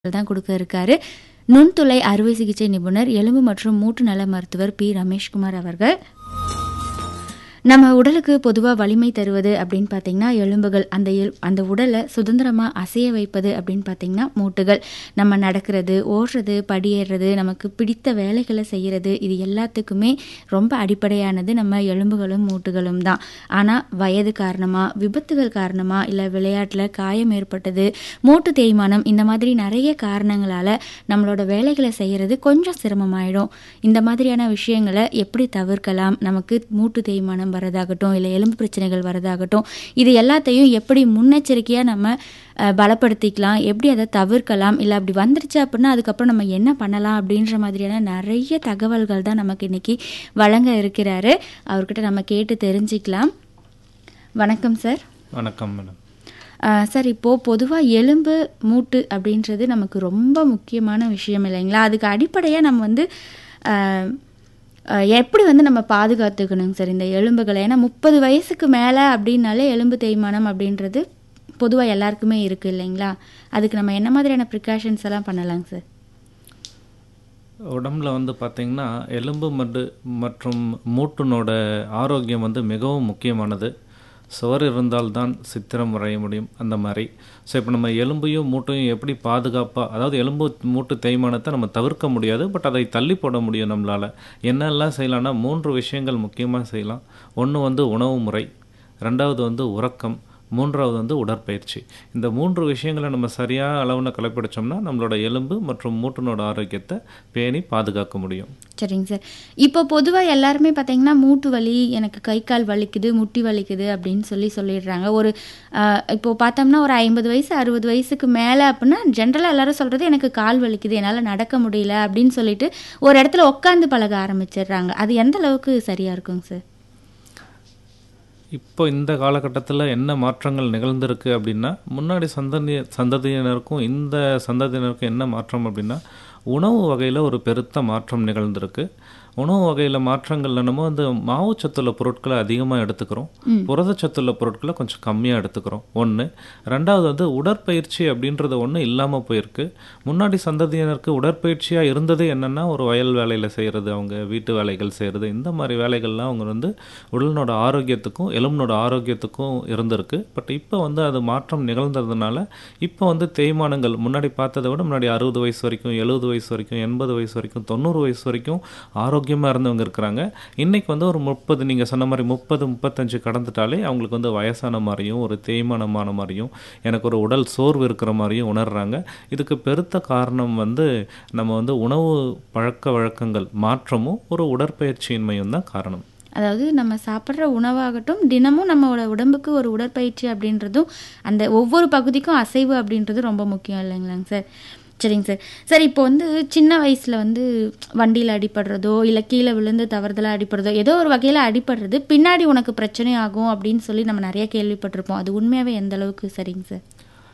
தான் கொடுக்க இருக்காரு நுண்துளை அறுவை சிகிச்சை நிபுணர் எலும்பு மற்றும் மூட்டு நல மருத்துவர் பி ரமேஷ்குமார் அவர்கள் நம்ம உடலுக்கு பொதுவாக வலிமை தருவது அப்படின்னு பார்த்தீங்கன்னா எலும்புகள் அந்த எல் அந்த உடலை சுதந்திரமாக அசைய வைப்பது அப்படின்னு பார்த்தீங்கன்னா மூட்டுகள் நம்ம நடக்கிறது ஓடுறது படியேறது நமக்கு பிடித்த வேலைகளை செய்கிறது இது எல்லாத்துக்குமே ரொம்ப அடிப்படையானது நம்ம எலும்புகளும் மூட்டுகளும் தான் ஆனால் வயது காரணமாக விபத்துகள் காரணமாக இல்லை விளையாட்டில் காயம் ஏற்பட்டது மூட்டு தேய்மானம் இந்த மாதிரி நிறைய காரணங்களால் நம்மளோட வேலைகளை செய்கிறது கொஞ்சம் சிரமமாயிடும் இந்த மாதிரியான விஷயங்களை எப்படி தவிர்க்கலாம் நமக்கு மூட்டு தேய்மானம் வரதாகட்டும் இல்லை எலும்பு பிரச்சனைகள் வரதாகட்டும் இது எல்லாத்தையும் எப்படி முன்னெச்சரிக்கையாக நம்ம அஹ், பலப்படுத்திக்கலாம் எப்படி அதை தவிர்க்கலாம் இல்லை அப்படி வந்துருச்சு அப்படின்னா அதுக்கப்புறம் நம்ம என்ன பண்ணலாம் அப்படின்ற மாதிரியான நிறைய தகவல்கள் தான் நமக்கு இன்னைக்கு வழங்க இருக்கிறாரு அவர்கிட்ட நம்ம கேட்டு தெரிஞ்சுக்கலாம் வணக்கம் சார் வணக்கம் மேடம் ஆஹ் சார் இப்போது பொதுவாக எலும்பு மூட்டு அப்படின்றது நமக்கு ரொம்ப முக்கியமான விஷயம் இல்லைங்களா அதுக்கு அடிப்படையாக நம்ம வந்து ஆஹ், ஆஹ், எப்படி வந்து நம்ம பாதுகாத்துக்கணுங்க சார் இந்த எலும்புகளை ஏன்னா முப்பது வயசுக்கு மேலே அப்படின்னாலே எலும்பு தேய்மானம் அப்படின்றது பொதுவாக எல்லாருக்குமே இருக்குது இல்லைங்களா அதுக்கு நம்ம என்ன மாதிரியான ப்ரிகாஷன்ஸ் எல்லாம் பண்ணலாங்க சார் உடம்புல வந்து பார்த்திங்கன்னா எலும்பு மட்டு மற்றும் மூட்டினோட ஆரோக்கியம் வந்து மிகவும் முக்கியமானது சுவர் இருந்தால்தான் சித்திரம் வரைய முடியும் அந்த மாதிரி ஸோ இப்போ நம்ம எலும்பையும் மூட்டையும் எப்படி பாதுகாப்பாக அதாவது எலும்பு மூட்டு தேய்மானத்தை நம்ம தவிர்க்க முடியாது பட் அதை தள்ளி போட முடியும் நம்மளால் என்னெல்லாம் செய்யலாம்னா மூன்று விஷயங்கள் முக்கியமாக செய்யலாம் ஒன்று வந்து உணவு முறை ரெண்டாவது வந்து உறக்கம் மூன்றாவது வந்து உடற்பயிற்சி இந்த மூன்று விஷயங்களை நம்ம சரியாக அளவுன கலைப்பிடிச்சோம்னா நம்மளோட எலும்பு மற்றும் மூட்டினோட ஆரோக்கியத்தை பேணி பாதுகாக்க முடியும் சரிங்க சார் இப்போ பொதுவாக எல்லாருமே பார்த்தீங்கன்னா மூட்டு வலி எனக்கு கை கால் வலிக்குது முட்டி வலிக்குது அப்படின்னு சொல்லி சொல்லிடுறாங்க ஒரு ஆஹ், இப்போ பார்த்தோம்னா ஒரு ஐம்பது வயசு அறுபது வயசுக்கு மேலே அப்படின்னா ஜென்ரலாக எல்லாரும் சொல்கிறது எனக்கு கால் வலிக்குது என்னால் நடக்க முடியல அப்படின்னு சொல்லிட்டு ஒரு இடத்துல உட்காந்து பழக ஆரம்பிச்சிடுறாங்க அது எந்த அளவுக்கு சரியாக இருக்குங்க சார் இப்போ இந்த காலகட்டத்தில் என்ன மாற்றங்கள் நிகழ்ந்திருக்கு அப்படின்னா முன்னாடி சந்ததி சந்ததியினருக்கும் இந்த சந்ததியினருக்கும் என்ன மாற்றம் அப்படின்னா உணவு வகையில் ஒரு பெருத்த மாற்றம் நிகழ்ந்திருக்கு உணவு வகையில் மாற்றங்கள் என்னமோ அந்த மாவுச்சத்துள்ள பொருட்களை அதிகமாக எடுத்துக்கிறோம் புரதச்சத்துள்ள பொருட்களை கொஞ்சம் கம்மியாக எடுத்துக்கிறோம் ஒன்று ரெண்டாவது வந்து உடற்பயிற்சி அப்படின்றது ஒன்று இல்லாமல் போயிருக்கு முன்னாடி சந்ததியினருக்கு உடற்பயிற்சியாக இருந்தது என்னென்னா ஒரு வயல் வேலையில் செய்கிறது அவங்க வீட்டு வேலைகள் செய்கிறது இந்த மாதிரி வேலைகள்லாம் அவங்க வந்து உடலினோட ஆரோக்கியத்துக்கும் எலும்பினோட ஆரோக்கியத்துக்கும் இருந்திருக்கு பட் இப்போ வந்து அது மாற்றம் நிகழ்ந்ததுனால இப்போ வந்து தேய்மானங்கள் முன்னாடி பார்த்ததை விட முன்னாடி அறுபது வயசு வரைக்கும் எழுபது வயசு வரைக்கும் எண்பது வயசு வரைக்கும் தொண்ணூறு வயசு வரைக்கும் ஆரோக்கியமாக இருந்தவங்க இருக்கிறாங்க இன்னைக்கு வந்து ஒரு முப்பது நீங்கள் சொன்ன மாதிரி முப்பது முப்பத்தஞ்சு கடந்துட்டாலே அவங்களுக்கு வந்து வயசான மாதிரியும் ஒரு தேய்மானமான மாதிரியும் எனக்கு ஒரு உடல் சோர்வு இருக்கிற மாதிரியும் உணர்றாங்க இதுக்கு பெருத்த காரணம் வந்து நம்ம வந்து உணவு பழக்க வழக்கங்கள் மாற்றமும் ஒரு உடற்பயிற்சியின்மையும் தான் காரணம் அதாவது நம்ம சாப்பிட்ற உணவாகட்டும் தினமும் நம்மளோட உடம்புக்கு ஒரு உடற்பயிற்சி அப்படின்றதும் அந்த ஒவ்வொரு பகுதிக்கும் அசைவு அப்படின்றது ரொம்ப முக்கியம் இல்லைங்களாங்க சார் சரிங்க சார் சார் இப்போ வந்து சின்ன வயசில் வந்து வண்டியில் அடிபடுறதோ இல்லை கீழே விழுந்து தவறுதலாக அடிபடுறதோ ஏதோ ஒரு வகையில் அடிபடுறது பின்னாடி உனக்கு பிரச்சனை ஆகும் அப்படின்னு சொல்லி நம்ம நிறைய கேள்விப்பட்டிருப்போம் அது உண்மையாகவே எந்த அளவுக்கு சரிங்க சார்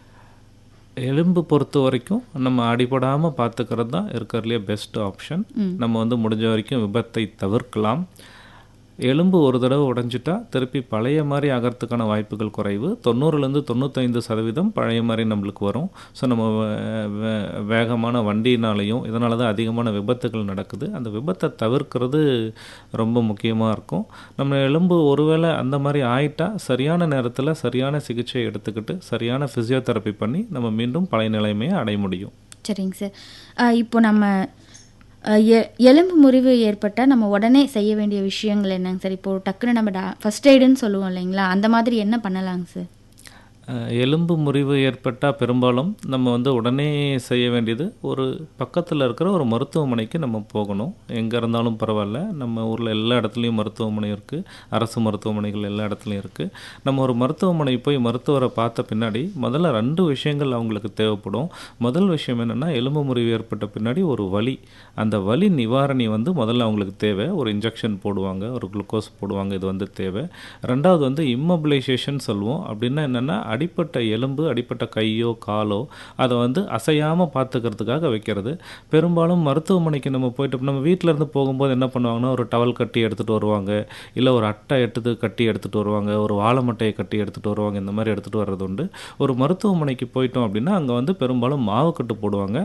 எலும்பு பொறுத்த வரைக்கும் நம்ம அடிபடாமல் பார்த்துக்கிறது தான் இருக்கிறதுலே பெஸ்ட் ஆப்ஷன் நம்ம வந்து முடிஞ்ச வரைக்கும் விபத்தை தவிர்க்கலாம் எலும்பு ஒரு தடவை உடைஞ்சிட்டா திருப்பி பழைய மாதிரி ஆகிறதுக்கான வாய்ப்புகள் குறைவு தொண்ணூறுலேருந்து தொண்ணூத்தைந்து சதவீதம் பழைய மாதிரி நம்மளுக்கு வரும் ஸோ நம்ம வே- வே- வேகமான வண்டினாலையும் இதனால தான் அதிகமான விபத்துகள் நடக்குது அந்த விபத்தை தவிர்க்கிறது ரொம்ப முக்கியமாக இருக்கும் நம்ம எலும்பு ஒருவேளை அந்த மாதிரி ஆயிட்டா சரியான நேரத்தில் சரியான சிகிச்சை எடுத்துக்கிட்டு சரியான ஃபிசியோதெரப்பி பண்ணி நம்ம மீண்டும் பழைய நிலைமையை அடைய முடியும் சரிங்க சார் ஆஹ் இப்போ நம்ம ஆஹ் எ- எலும்பு முறிவு ஏற்பட்டால் நம்ம உடனே செய்ய வேண்டிய விஷயங்கள் என்னங்க சார் இப்போ டக்குன்னு நம்ம டா ஃபஸ்ட் எய்டுன்னு சொல்லுவோம் இல்லைங்களா அந்த மாதிரி என்ன பண்ணலாங்க சார் அஹ் எலும்பு முறிவு ஏற்பட்டால் பெரும்பாலும் நம்ம வந்து உடனே செய்ய வேண்டியது ஒரு பக்கத்தில் இருக்கிற ஒரு மருத்துவமனைக்கு நம்ம போகணும் எங்கே இருந்தாலும் பரவாயில்ல நம்ம ஊரில் எல்லா இடத்துலையும் மருத்துவமனை இருக்குது அரசு மருத்துவமனைகள் எல்லா இடத்துலையும் இருக்குது நம்ம ஒரு மருத்துவமனை போய் மருத்துவரை பார்த்த பின்னாடி முதல்ல ரெண்டு விஷயங்கள் அவங்களுக்கு தேவைப்படும் முதல் விஷயம் என்னென்னா எலும்பு முறிவு ஏற்பட்ட பின்னாடி ஒரு வலி அந்த வலி நிவாரணி வந்து முதல்ல அவங்களுக்கு தேவை ஒரு இன்ஜெக்ஷன் போடுவாங்க ஒரு குளுக்கோஸ் போடுவாங்க இது வந்து தேவை ரெண்டாவது வந்து இம்மொபிலைசேஷன் சொல்லுவோம் அப்படின்னா என்னென்னா அடிப்பட்ட எலும்பு அடிப்பட்ட கையோ காலோ அதை வந்து அசையாமல் பார்த்துக்கிறதுக்காக வைக்கிறது பெரும்பாலும் மருத்துவமனைக்கு நம்ம போயிட்டு நம்ம வீட்டில் இருந்து போகும்போது என்ன பண்ணுவாங்கன்னா ஒரு டவல் கட்டி எடுத்துகிட்டு வருவாங்க இல்லை ஒரு அட்டை எடுத்து கட்டி எடுத்துகிட்டு வருவாங்க ஒரு வாழை மட்டையை கட்டி எடுத்துகிட்டு வருவாங்க இந்த மாதிரி எடுத்துகிட்டு வர்றது உண்டு ஒரு மருத்துவமனைக்கு போயிட்டோம் அப்படின்னா அங்கே வந்து பெரும்பாலும் மாவு கட்டு போடுவாங்க